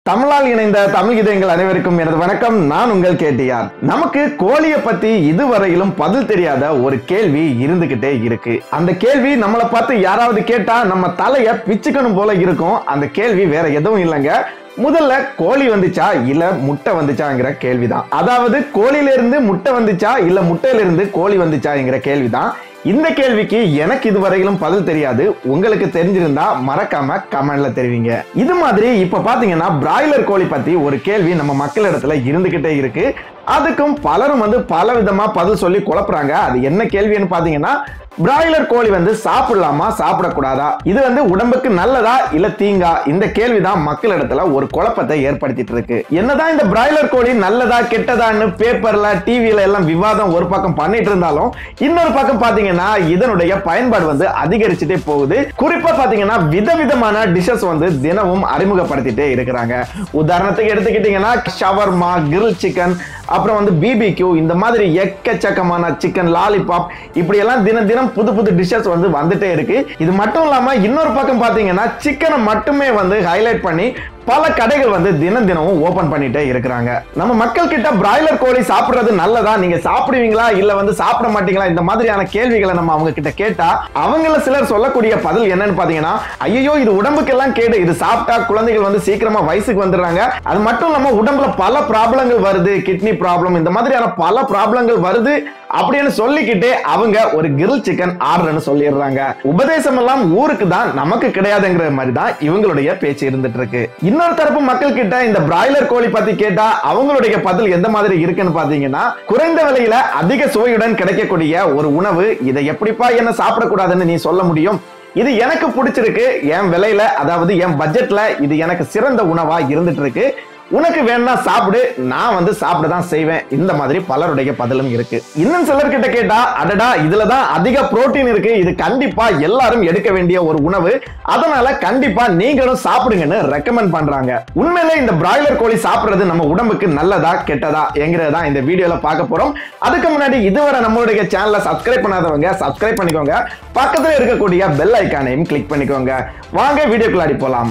தமிழால் இணைந்த தமிழ் இதயங்கள் அனைவருக்கும் எனது வணக்கம் நான் உங்கள் கேட்டியார் நமக்கு கோழியை பத்தி இதுவரையிலும் பதில் தெரியாத ஒரு கேள்வி இருந்துகிட்டே இருக்கு அந்த கேள்வி நம்மளை பார்த்து யாராவது கேட்டா நம்ம தலைய பிச்சுக்கணும் போல இருக்கும் அந்த கேள்வி வேற எதுவும் இல்லைங்க முதல்ல கோழி வந்துச்சா இல்ல முட்டை வந்துச்சாங்கிற கேள்விதான் அதாவது கோழியில இருந்து முட்டை வந்துச்சா இல்ல முட்டையில இருந்து கோழி வந்துச்சாங்கிற கேள்விதான் இந்த கேள்விக்கு எனக்கு இதுவரையிலும் பதில் தெரியாது உங்களுக்கு தெரிஞ்சிருந்தா மறக்காம கமெண்ட்ல தெரிவிங்க இது மாதிரி இப்ப பாத்தீங்கன்னா பிராய்லர் கோழி பத்தி ஒரு கேள்வி நம்ம மக்களிடத்துல இருந்துகிட்டே இருக்கு அதுக்கும் பலரும் வந்து பல விதமா பதில் சொல்லி குழப்புறாங்க அது என்ன கேள்வின்னு பாத்தீங்கன்னா பிராய்லர் கோழி வந்து சாப்பிடலாமா சாப்பிடக்கூடாதா இது வந்து உடம்புக்கு நல்லதா இல்ல தீங்கா இந்த கேள்விதான் மக்களிடத்துல ஒரு குழப்பத்தை ஏற்படுத்திட்டு இருக்கு என்னதான் இந்த பிராய்லர் கோழி நல்லதா கெட்டதான்னு பேப்பர்ல டிவில எல்லாம் விவாதம் ஒரு பக்கம் பண்ணிட்டு இருந்தாலும் இன்னொரு பக்கம் பாத்தீங்கன்னா இதனுடைய பயன்பாடு வந்து அதிகரிச்சுட்டே போகுது குறிப்பா பாத்தீங்கன்னா விதவிதமான டிஷஸ் வந்து தினமும் அறிமுகப்படுத்திட்டே இருக்கிறாங்க உதாரணத்துக்கு எடுத்துக்கிட்டீங்கன்னா ஷவர்மா கிரில் சிக்கன் அப்புறம் வந்து பிபிக்யூ இந்த மாதிரி எக்கச்சக்கமான சிக்கன் லாலிபாப் இப்படி எல்லாம் தினம் தினம் புது புது டிஷ்ஷஸ் வந்து வந்துட்டே இருக்கு இது மட்டும் இல்லாம இன்னொரு பக்கம் பாத்தீங்கன்னா சிக்கனை மட்டுமே வந்து ஹைலைட் பண்ணி பல கடைகள் வந்து தினம் தினமும் ஓபன் பண்ணிட்டே இருக்கிறாங்க நம்ம மக்கள் கிட்ட பிராய்லர் கோழி சாப்பிடுறது நல்லதா நீங்க சாப்பிடுவீங்களா இல்ல வந்து சாப்பிட மாட்டீங்களா இந்த மாதிரியான கேள்விகளை நம்ம அவங்க கிட்ட கேட்டா அவங்கள சிலர் சொல்லக்கூடிய பதில் என்னன்னு பாத்தீங்கன்னா ஐயோ இது உடம்புக்கெல்லாம் கேடு இது சாப்பிட்டா குழந்தைகள் வந்து சீக்கிரமா வயசுக்கு வந்துடுறாங்க அது மட்டும் இல்லாம உடம்புல பல ப்ராப்ளங்கள் வருது கிட்னி ப்ராப்ளம் இந்த மாதிரியான பல ப்ராப்ளங்கள் வருது அப்படின்னு சொல்லிக்கிட்டே அவங்க ஒரு கிரில் சிக்கன் ஆர்டர்னு சொல்லிடுறாங்க உபதேசம் எல்லாம் ஊருக்கு தான் நமக்கு கிடையாதுங்கிற மாதிரி தான் இவங்களுடைய பேச்சு இருந்துட்டு இருக்கு இன்னொரு தரப்பு மக்கள் கிட்ட இந்த பிராய்லர் கோழி பத்தி கேட்டா அவங்களுடைய பதில் எந்த மாதிரி இருக்குன்னு பாத்தீங்கன்னா குறைந்த விலையில அதிக சுவையுடன் கிடைக்கக்கூடிய ஒரு உணவு இதை எப்படிப்பா என்ன சாப்பிடக்கூடாதுன்னு நீ சொல்ல முடியும் இது எனக்கு பிடிச்சிருக்கு என் விலையில அதாவது என் பட்ஜெட்ல இது எனக்கு சிறந்த உணவா இருந்துட்டு இருக்கு உனக்கு வேணா சாப்பிடு நான் வந்து சாப்பிட தான் செய்வேன் இந்த மாதிரி பலருடைய பதிலும் இருக்கு இன்னும் சிலர்கிட்ட கேட்டா அடடா இதுல தான் அதிக புரோட்டீன் இருக்கு இது கண்டிப்பா எல்லாரும் எடுக்க வேண்டிய ஒரு உணவு அதனால கண்டிப்பா நீங்களும் சாப்பிடுங்கன்னு ரெக்கமெண்ட் பண்றாங்க உண்மையிலே இந்த பிராய்லர் கோழி சாப்பிடுறது நம்ம உடம்புக்கு நல்லதா கெட்டதா என்கிறதா இந்த வீடியோல பார்க்க போறோம் அதுக்கு முன்னாடி இதுவரை நம்மளுடைய சேனலை சப்ஸ்கிரைப் பண்ணாதவங்க சப்ஸ்கிரைப் பண்ணிக்கோங்க பக்கத்துல இருக்கக்கூடிய பெல் ஐக்கானையும் கிளிக் பண்ணிக்கோங்க வாங்க வீடியோக்குள்ளாடி போலாம்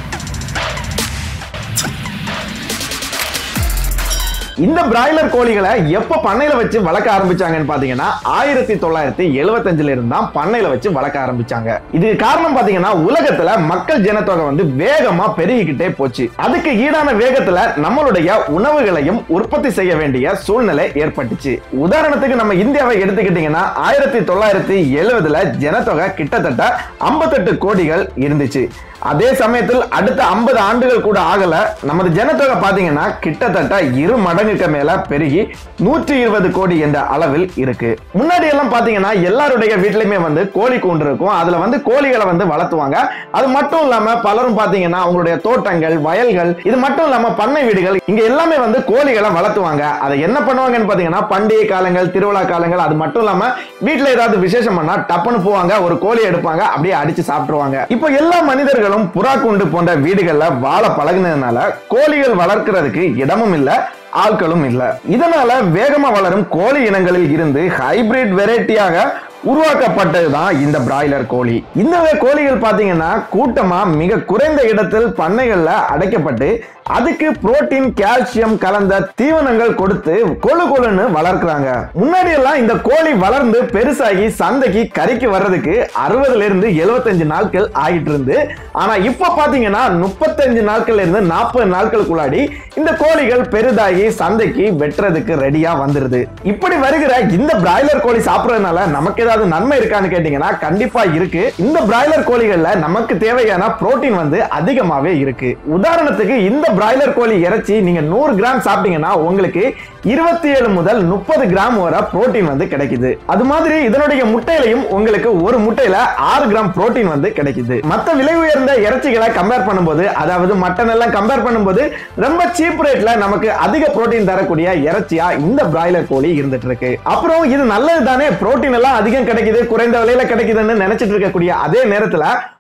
இந்த பிராய்லர் கோழிகளை எப்ப பண்ணையில வச்சு வளர்க்க ஆரம்பிச்சாங்கன்னு பாத்தீங்கன்னா ஆயிரத்தி தொள்ளாயிரத்தி எழுபத்தஞ்சுல இருந்து தான் பண்ணையில வச்சு வளர்க்க ஆரம்பிச்சாங்க இதுக்கு காரணம் பாத்தீங்கன்னா உலகத்துல மக்கள் ஜனத்தொகை வந்து வேகமா பெருகிக்கிட்டே போச்சு அதுக்கு ஈடான வேகத்துல நம்மளுடைய உணவுகளையும் உற்பத்தி செய்ய வேண்டிய சூழ்நிலை ஏற்பட்டுச்சு உதாரணத்துக்கு நம்ம இந்தியாவை எடுத்துக்கிட்டீங்கன்னா ஆயிரத்தி தொள்ளாயிரத்தி எழுபதுல ஜனத்தொகை கிட்டத்தட்ட ஐம்பத்தெட்டு கோடிகள் இருந்துச்சு அதே சமயத்தில் அடுத்த ஐம்பது ஆண்டுகள் கூட ஆகல நமது ஜனத்தொகை பாத்தீங்கன்னா கிட்டத்தட்ட இரு மடங்குக்கு மேல பெருகி நூற்றி இருபது கோடி என்ற அளவில் இருக்கு முன்னாடி எல்லாம் பாத்தீங்கன்னா எல்லாருடைய வீட்லயுமே வந்து கோழி கூண்டு இருக்கும் அதுல வந்து கோழிகளை வந்து வளர்த்துவாங்க அது மட்டும் இல்லாம பலரும் பாத்தீங்கன்னா அவங்களுடைய தோட்டங்கள் வயல்கள் இது மட்டும் இல்லாம பண்ணை வீடுகள் இங்க எல்லாமே வந்து கோழிகளை வளர்த்துவாங்க அதை என்ன பண்ணுவாங்கன்னு பாத்தீங்கன்னா பண்டிகை காலங்கள் திருவிழா காலங்கள் அது மட்டும் இல்லாம வீட்டுல ஏதாவது விசேஷம் பண்ணா டப்புன்னு போவாங்க ஒரு கோழி எடுப்பாங்க அப்படியே அடிச்சு சாப்பிட்டுருவாங்க இப்போ எல்லா மனிதர்களும் புறா கூண்டு போன்ற வீடுகள்ல வாழ பழகினதுனால கோழிகள் வளர்க்கறதுக்கு இடமும் இல்ல ஆட்களும் இல்ல இதனால வேகமா வளரும் கோழி இனங்களில் இருந்து ஹைபிரிட் வெரைட்டியாக உருவாக்கப்பட்டதுதான் இந்த பிராய்லர் கோழி இந்த வகை கோழிகள் பாத்தீங்கன்னா கூட்டமா மிக குறைந்த இடத்தில் பண்ணைகள்ல அடைக்கப்பட்டு அதுக்கு புரோட்டீன் கால்சியம் கலந்த தீவனங்கள் கொடுத்து கொழு கொழுன்னு வளர்க்குறாங்க முன்னாடி எல்லாம் இந்த கோழி வளர்ந்து பெருசாகி சந்தைக்கு கறிக்கு வர்றதுக்கு அறுபதுல இருந்து எழுபத்தஞ்சு நாட்கள் ஆகிட்டு இருந்து ஆனா இப்ப பாத்தீங்கன்னா முப்பத்தஞ்சு நாட்கள்ல இருந்து நாற்பது நாட்களுக்குள்ளாடி இந்த கோழிகள் பெரிதாகி சந்தைக்கு வெட்டுறதுக்கு ரெடியா வந்துருது இப்படி வருகிற இந்த பிராய்லர் கோழி சாப்பிடுறதுனால நமக்கு ஏதாவது நன்மை இருக்கான்னு கேட்டீங்கன்னா கண்டிப்பா இருக்கு இந்த பிராய்லர் கோழிகள்ல நமக்கு தேவையான புரோட்டீன் வந்து அதிகமாவே இருக்கு உதாரணத்துக்கு இந்த பிராய்லர் கோழி இறைச்சி நீங்க நூறு கிராம் சாப்பிட்டீங்கன்னா உங்களுக்கு இருபத்தி ஏழு முதல் முப்பது கிராம் வரை புரோட்டீன் வந்து கிடைக்குது அது மாதிரி இதனுடைய முட்டையிலையும் உங்களுக்கு ஒரு முட்டையில ஆறு கிராம் புரோட்டீன் வந்து கிடைக்குது மத்த விலை உயர்ந்த இறைச்சிகளை கம்பேர் பண்ணும்போது அதாவது மட்டன் எல்லாம் கம்பேர் பண்ணும்போது ரொம்ப சீப் ரேட்ல நமக்கு அதிக புரோட்டீன் தரக்கூடிய இறைச்சியா இந்த பிராய்லர் கோழி இருந்துட்டு இருக்கு அப்புறம் இது நல்லது தானே புரோட்டீன் எல்லாம் அதிகம் கிடைக்குது குறைந்த விலையில கிடைக்குதுன்னு நினைச்சிட்டு இருக்கக்கூடிய அதே நேரத்துல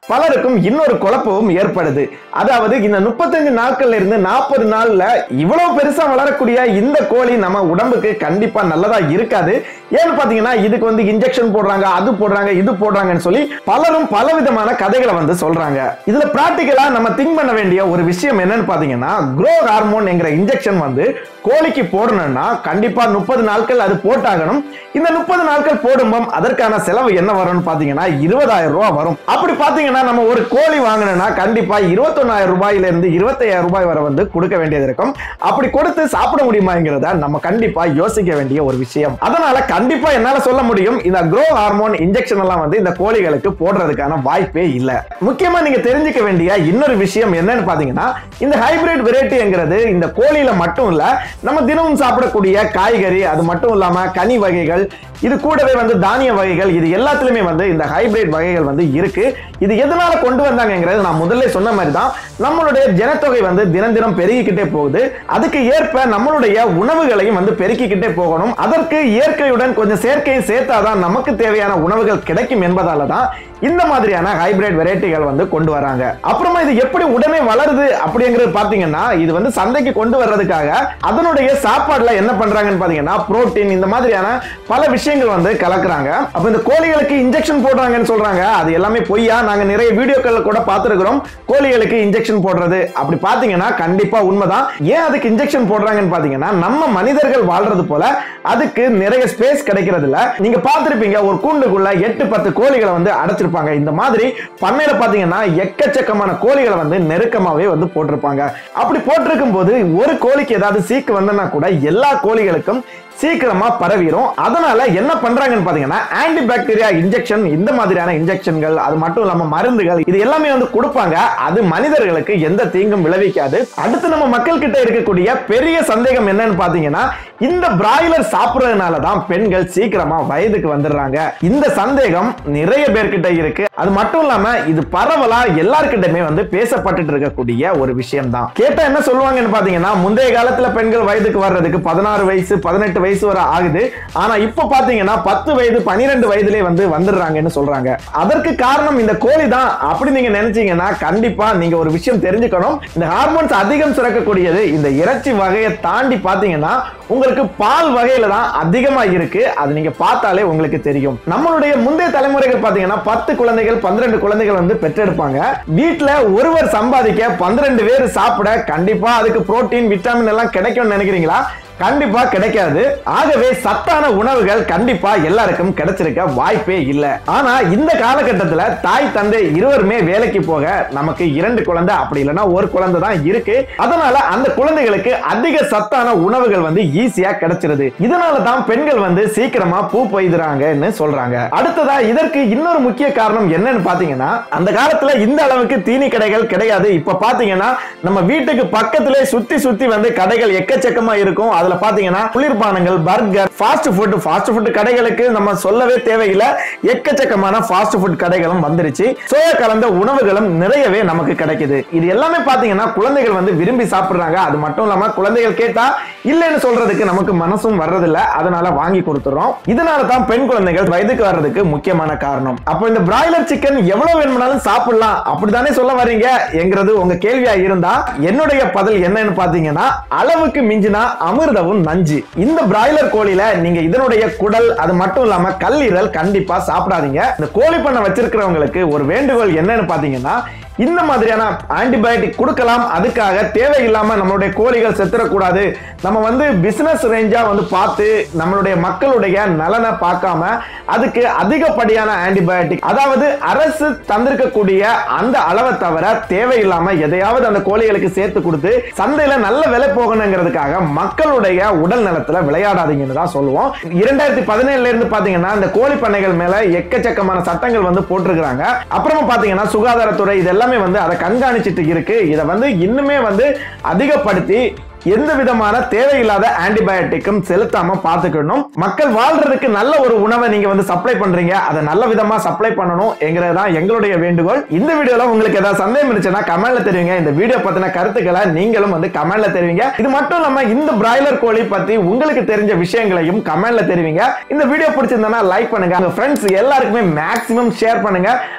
பலருக்கும் இன்னொரு குழப்பமும் ஏற்படுது அதாவது இந்த முப்பத்தஞ்சு நாட்கள்ல இருந்து நாற்பது நாள்ல இவ்வளவு பெருசா வளரக்கூடிய இந்த கோழி நம்ம உடம்புக்கு கண்டிப்பா நல்லதா இருக்காது ஏன்னு பாத்தீங்கன்னா இதுக்கு வந்து இன்ஜெக்ஷன் போடுறாங்க அது போடுறாங்க இது போடுறாங்கன்னு சொல்லி பலரும் பல விதமான கதைகளை வந்து சொல்றாங்க இதுல பிராக்டிக்கலா நம்ம திங்க் பண்ண வேண்டிய ஒரு விஷயம் என்னன்னு பாத்தீங்கன்னா க்ரோ ஹார்மோன் என்கிற இன்ஜெக்ஷன் வந்து கோழிக்கு போடணும்னா கண்டிப்பா முப்பது நாட்கள் அது போட்டாகணும் இந்த முப்பது நாட்கள் போடும்போது அதற்கான செலவு என்ன வரும்னு பாத்தீங்கன்னா இருபதாயிரம் ரூபாய் வரும் அப்படி பாத்தீங்கன்னா நம்ம ஒரு கோழி வாங்கணும்னா கண்டிப்பா இருபத்தொன்னாயிரம் ரூபாயில இருந்து இருபத்தையாயிரம் ரூபாய் வரை வந்து கொடுக்க வேண்டியது இருக்கும் அப்படி கொடுத்து சாப்பிட முடியுமாங்கிறத நம்ம கண்டிப்பா யோசிக்க வேண்டிய ஒரு விஷயம் அதனால கண்டிப்பா என்னால சொல்ல முடியும் இந்த க்ரோ ஹார்மோன் இன்ஜெக்ஷன் எல்லாம் வந்து இந்த கோழிகளுக்கு போடுறதுக்கான வாய்ப்பே இல்ல முக்கியமா நீங்க தெரிஞ்சுக்க வேண்டிய இன்னொரு விஷயம் என்னன்னு பாத்தீங்கன்னா இந்த ஹைபிரிட் வெரைட்டிங்கிறது இந்த கோழியில மட்டும் இல்ல நம்ம தினமும் சாப்பிடக்கூடிய காய்கறி அது மட்டும் இல்லாம கனி வகைகள் இது கூடவே வந்து தானிய வகைகள் இது எல்லாத்துலயுமே வந்து இந்த ஹைபிரிட் வகைகள் வந்து இருக்கு இது எதனால கொண்டு வந்தாங்கங்கிறது நான் முதல்ல சொன்ன மாதிரி தான் நம்மளுடைய ஜனத்தொகை வந்து தினம் தினம் பெருகிக்கிட்டே போகுது அதுக்கு ஏற்ப நம்மளுடைய உணவுகளையும் வந்து பெருக்கிக்கிட்டே போகணும் அதற்கு இயற்கையுடன் கொஞ்சம் செயற்கையும் சேர்த்தாதான் நமக்கு தேவையான உணவுகள் கிடைக்கும் என்பதால தான் இந்த மாதிரியான ஹைபிரிட் வெரைட்டிகள் வந்து கொண்டு வராங்க அப்புறமா இது எப்படி உடனே வளருது அப்படிங்கிறது பாத்தீங்கன்னா இது வந்து சந்தைக்கு கொண்டு வர்றதுக்காக அதனுடைய சாப்பாடுல என்ன பண்றாங்கன்னு பாத்தீங்கன்னா புரோட்டீன் இந்த மாதிரியான பல விஷயங்கள் வந்து கலக்குறாங்க அப்ப இந்த கோழிகளுக்கு இன்ஜெக்ஷன் போடுறாங்கன்னு சொல்றாங்க அது எல்லாமே பொய்யா நாங்க நிறைய வீடியோக்கள் கூட பார்த்திருக்கிறோம் கோழிகளுக்கு இன்ஜெக்ஷன் போடுறது அப்படி பாத்தீங்கன்னா கண்டிப்பா உண்மைதான் ஏன் அதுக்கு இன்ஜெக்ஷன் போடுறாங்கன்னு பாத்தீங்கன்னா நம்ம மனிதர்கள் வாழ்றது போல அதுக்கு நிறைய ஸ்பேஸ் கிடைக்கிறது இல்ல நீங்க பார்த்திருப்பீங்க ஒரு கூண்டுக்குள்ள எட்டு பத்து கோழிகளை வந்து அடைச்சிருப்பாங்க இந்த மாதிரி பண்ணையில பாத்தீங்கன்னா எக்கச்சக்கமான கோழிகளை வந்து நெருக்கமாவே வந்து போட்டிருப்பாங்க அப்படி போட்டிருக்கும் போது ஒரு கோழிக்கு ஏதாவது சீக்கு வந்தனா கூட எல்லா கோழிகளுக்கும் சீக்கிரமா பரவிடும் அதனால என்ன பண்றாங்கன்னு பாத்தீங்கன்னா ஆன்டி பாக்டீரியா இன்ஜெக்ஷன் இந்த மாதிரியான இன்ஜெக்ஷன்கள் அது மட்டும் இல்லாம மருந்துகள் இது எல்லாமே வந்து கொடுப்பாங்க அது மனிதர்களுக்கு எந்த தீங்கும் விளைவிக்காது அடுத்து நம்ம மக்கள் கிட்ட இருக்கக்கூடிய பெரிய சந்தேகம் என்னன்னு பாத்தீங்கன்னா இந்த பிராய்லர் சாப்பிடுறதுனால தான் பெண்கள் சீக்கிரமா வயதுக்கு வந்துடுறாங்க இந்த சந்தேகம் நிறைய பேர்கிட்ட இருக்கு அது மட்டும் இல்லாம இது பரவலா எல்லார்கிட்டயுமே வந்து பேசப்பட்டுட்டு இருக்கக்கூடிய ஒரு விஷயம் தான் கேட்டா என்ன சொல்லுவாங்கன்னு பாத்தீங்கன்னா முந்தைய காலத்துல பெண்கள் வயதுக்கு வர்றதுக்கு பதினாறு வயசு பதினெட்டு வயசு வரை ஆகுது ஆனா இப்ப பாத்தீங்கன்னா பத்து வயது பனிரெண்டு வயதுலயே வந்து வந்துடுறாங்கன்னு சொல்றாங்க அதற்கு காரணம் இந்த கோழி தான் அப்படி நீங்க நினைச்சீங்கன்னா கண்டிப்பா நீங்க ஒரு விஷயம் தெரிஞ்சுக்கணும் இந்த ஹார்மோன்ஸ் அதிகம் சுரக்கக்கூடியது இந்த இறைச்சி வகையை தாண்டி பாத்தீங்கன்னா உங்களுக்கு பால் வகையில தான் அதிகமா இருக்கு அது நீங்க பார்த்தாலே உங்களுக்கு தெரியும் நம்மளுடைய முந்தைய தலைமுறைகள் பாத்தீங்கன்னா பத்து குழந்தைகள் பன்னிரண்டு குழந்தைகள் வந்து பெற்றெடுப்பாங்க வீட்டுல ஒருவர் சம்பாதிக்க பன்னிரண்டு பேர் சாப்பிட கண்டிப்பா அதுக்கு புரோட்டீன் விட்டமின் எல்லாம் கிடைக்கும்னு நினைக்கிறீங்களா கண்டிப்பா கிடைக்காது ஆகவே சத்தான உணவுகள் கண்டிப்பா எல்லாருக்கும் கிடைச்சிருக்க வாய்ப்பே இல்ல ஆனா இந்த காலகட்டத்துல தாய் தந்தை இருவருமே வேலைக்கு போக நமக்கு இரண்டு குழந்தை அப்படி இல்லைன்னா ஒரு குழந்தை தான் இருக்கு அதனால அந்த குழந்தைகளுக்கு அதிக சத்தான உணவுகள் வந்து ஈஸியா கிடைச்சிருது இதனால தான் பெண்கள் வந்து சீக்கிரமா பூ பெய்துறாங்கன்னு சொல்றாங்க அடுத்ததா இதற்கு இன்னொரு முக்கிய காரணம் என்னன்னு பாத்தீங்கன்னா அந்த காலத்துல இந்த அளவுக்கு தீனி கடைகள் கிடையாது இப்ப பாத்தீங்கன்னா நம்ம வீட்டுக்கு பக்கத்திலே சுத்தி சுத்தி வந்து கடைகள் எக்கச்சக்கமா இருக்கும் அதுல பாத்தீங்கன்னா குளிர்பானங்கள் burger fast food fast food கடைகளுக்கு நம்ம சொல்லவே தேவையில்லை எக்கச்சக்கமான ஃபாஸ்ட் ஃபுட் கடைகளும் வந்துருச்சு சோயா கலந்த உணவுகளும் நிறையவே நமக்கு கிடைக்குது இது எல்லாமே பாத்தீங்கன்னா குழந்தைகள் வந்து விரும்பி சாப்பிடுறாங்க அது மட்டும் இல்லாம குழந்தைகள் கேட்டா இல்லைன்னு சொல்றதுக்கு நமக்கு மனசும் வர்றதில்ல அதனால வாங்கி கொடுத்துறோம் இதனால தான் பெண் குழந்தைகள் வயதுக்கு வர்றதுக்கு முக்கியமான காரணம் அப்போ இந்த பிராய்லர் சிக்கன் எவ்வளவு வேணும்னாலும் சாப்பிடலாம் அப்படித்தானே சொல்ல வர்றீங்க என்கிறது உங்க கேள்வியா இருந்தா என்னுடைய பதில் என்னன்னு பாத்தீங்கன்னா அளவுக்கு மிஞ்சினா அமிர்தமும் நஞ்சு இந்த பிராய்லர் கோழியில நீங்க இதனுடைய குடல் அது மட்டும் இல்லாம கல்லீரல் கண்டிப்பா சாப்பிடாதீங்க இந்த கோழி பண்ணை வச்சிருக்கிறவங்களுக்கு ஒரு வேண்டுகோள் என்னன்னு பாத்தீங்கன்னா இந்த மாதிரியான ஆன்டிபயோட்டிக் கொடுக்கலாம் அதுக்காக தேவையில்லாம நம்மளுடைய கோழிகள் செத்துறக்கூடாது நம்ம வந்து பிசினஸ் ரேஞ்சா வந்து பார்த்து நம்மளுடைய மக்களுடைய நலனை பார்க்காம அதுக்கு அதிகப்படியான ஆன்டிபயோட்டிக் அதாவது அரசு தந்திருக்கக்கூடிய அந்த அளவை தவிர தேவையில்லாம எதையாவது அந்த கோழிகளுக்கு சேர்த்து கொடுத்து சந்தையில நல்ல விலை போகணுங்கிறதுக்காக மக்களுடைய உடல் நலத்துல விளையாடாதீங்கன்னு தான் சொல்லுவோம் இரண்டாயிரத்தி பதினேழுல இருந்து பாத்தீங்கன்னா இந்த கோழி பண்ணைகள் மேல எக்கச்சக்கமான சட்டங்கள் வந்து போட்டிருக்கிறாங்க அப்புறமா பாத்தீங்கன்னா சுகாதாரத்துறை இது எல்லாமே வந்து அதை கண்காணிச்சிட்டு இருக்கு இதை வந்து இன்னுமே வந்து அதிகப்படுத்தி எந்த விதமான தேவையில்லாத ஆன்டிபயோட்டிக்கும் செலுத்தாம பார்த்துக்கணும் மக்கள் வாழ்றதுக்கு நல்ல ஒரு உணவை நீங்க வந்து சப்ளை பண்றீங்க அதை நல்ல விதமா சப்ளை பண்ணணும் என்கிறது தான் எங்களுடைய வேண்டுகோள் இந்த வீடியோல உங்களுக்கு ஏதாவது சந்தேகம் இருந்துச்சுன்னா கமெண்ட்ல தெரிவிங்க இந்த வீடியோ பத்தின கருத்துக்களை நீங்களும் வந்து கமெண்ட்ல தெரிவிங்க இது மட்டும் இல்லாம இந்த பிராய்லர் கோழி பத்தி உங்களுக்கு தெரிஞ்ச விஷயங்களையும் கமெண்ட்ல தெரிவிங்க இந்த வீடியோ பிடிச்சிருந்தா லைக் பண்ணுங்க உங்க ஃப்ரெண்ட்ஸ் எல்லாருக்குமே மேக்ஸிமம் ஷேர் பண்ணுங்க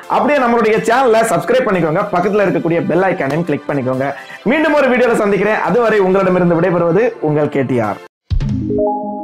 அப்படியே நம்மளுடைய சேனலை சப்ஸ்கிரைப் பண்ணிக்கோங்க பக்கத்துல இருக்கக்கூடிய பெல் ஐக்கானையும் கிளிக் பண்ணிக்கோங்க மீண்டும் ஒரு வீடியோல சந்திக்கிறேன் அதுவரை உங்களிடமிருந்து விடைபெறுவது உங்கள் கேடிஆர்